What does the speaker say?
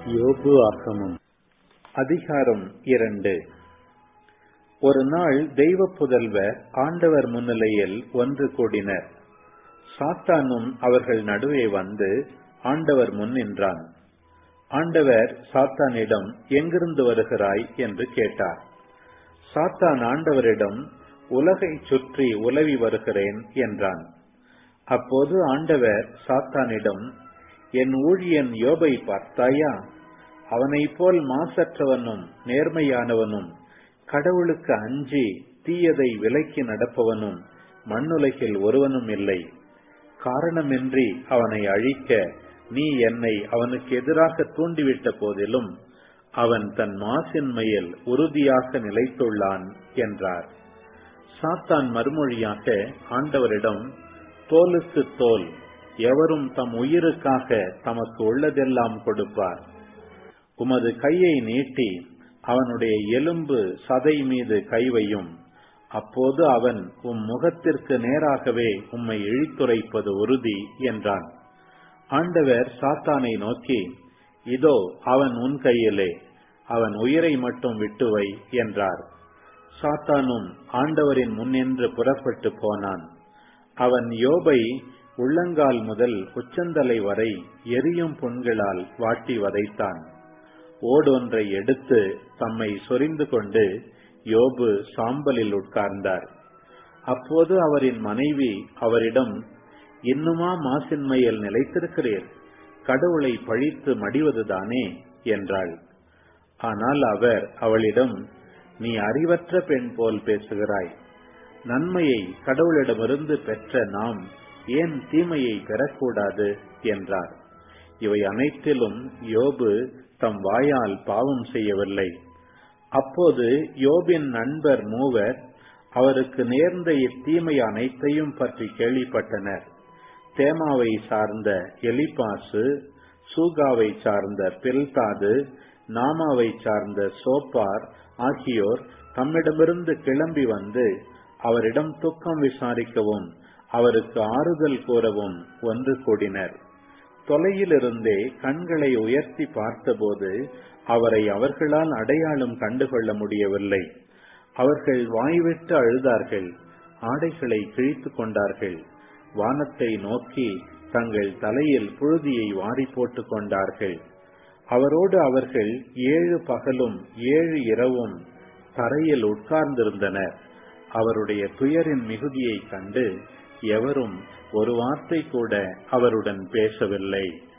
யோபு ஆகமம் அதிகாரம் இரண்டு ஒரு நாள் தெய்வ புதல்வர் ஆண்டவர் முன்னிலையில் ஒன்று கூடினர் சாத்தானும் அவர்கள் நடுவே வந்து ஆண்டவர் முன் நின்றான் ஆண்டவர் சாத்தானிடம் எங்கிருந்து வருகிறாய் என்று கேட்டார் சாத்தான் ஆண்டவரிடம் உலகை சுற்றி உலவி வருகிறேன் என்றான் அப்போது ஆண்டவர் சாத்தானிடம் என் ஊழியன் யோபை பார்த்தாயா அவனைப் போல் மாசற்றவனும் நேர்மையானவனும் கடவுளுக்கு அஞ்சி தீயதை விலக்கி நடப்பவனும் மண்ணுலகில் ஒருவனும் இல்லை காரணமின்றி அவனை அழிக்க நீ என்னை அவனுக்கு எதிராக தூண்டிவிட்ட போதிலும் அவன் தன் மாசின்மையில் உறுதியாக நிலைத்துள்ளான் என்றார் சாத்தான் மறுமொழியாக ஆண்டவரிடம் தோலுக்கு தோல் எவரும் தம் உயிருக்காக தமக்கு உள்ளதெல்லாம் கொடுப்பார் உமது கையை நீட்டி அவனுடைய எலும்பு சதை மீது கைவையும் அப்போது அவன் உம் முகத்திற்கு நேராகவே உம்மை இழித்துரைப்பது உறுதி என்றான் ஆண்டவர் சாத்தானை நோக்கி இதோ அவன் உன் கையிலே அவன் உயிரை மட்டும் விட்டுவை என்றார் சாத்தானும் ஆண்டவரின் முன்னின்று புறப்பட்டு போனான் அவன் யோபை உள்ளங்கால் முதல் உச்சந்தலை வரை எரியும் புண்களால் வாட்டி வதைத்தான் ஓடொன்றை எடுத்து தம்மை சொரிந்து கொண்டு யோபு சாம்பலில் உட்கார்ந்தார் அப்போது அவரின் மனைவி அவரிடம் இன்னுமா மாசின்மையில் நிலைத்திருக்கிறீர் கடவுளை பழித்து மடிவதுதானே என்றாள் ஆனால் அவர் அவளிடம் நீ அறிவற்ற பெண் போல் பேசுகிறாய் நன்மையை கடவுளிடமிருந்து பெற்ற நாம் ஏன் தீமையை பெறக்கூடாது என்றார் இவை அனைத்திலும் யோபு தம் வாயால் பாவம் செய்யவில்லை அப்போது யோபின் நண்பர் மூவர் அவருக்கு நேர்ந்த இத்தீமை அனைத்தையும் பற்றி கேள்விப்பட்டனர் தேமாவை சார்ந்த எலிபாசு சூகாவை சார்ந்த பில்தாது நாமாவை சார்ந்த சோப்பார் ஆகியோர் தம்மிடமிருந்து கிளம்பி வந்து அவரிடம் துக்கம் விசாரிக்கவும் அவருக்கு ஆறுதல் கூறவும் ஒன்று கூடினர் தொலையிலிருந்தே கண்களை உயர்த்தி பார்த்தபோது அவரை அவர்களால் அடையாளம் கண்டுகொள்ள முடியவில்லை அவர்கள் வாய்விட்டு அழுதார்கள் ஆடைகளை கிழித்து கொண்டார்கள் வானத்தை நோக்கி தங்கள் தலையில் புழுதியை வாரி போட்டுக் கொண்டார்கள் அவரோடு அவர்கள் ஏழு பகலும் ஏழு இரவும் தரையில் உட்கார்ந்திருந்தனர் அவருடைய துயரின் மிகுதியை கண்டு எவரும் ஒரு வார்த்தை கூட அவருடன் பேசவில்லை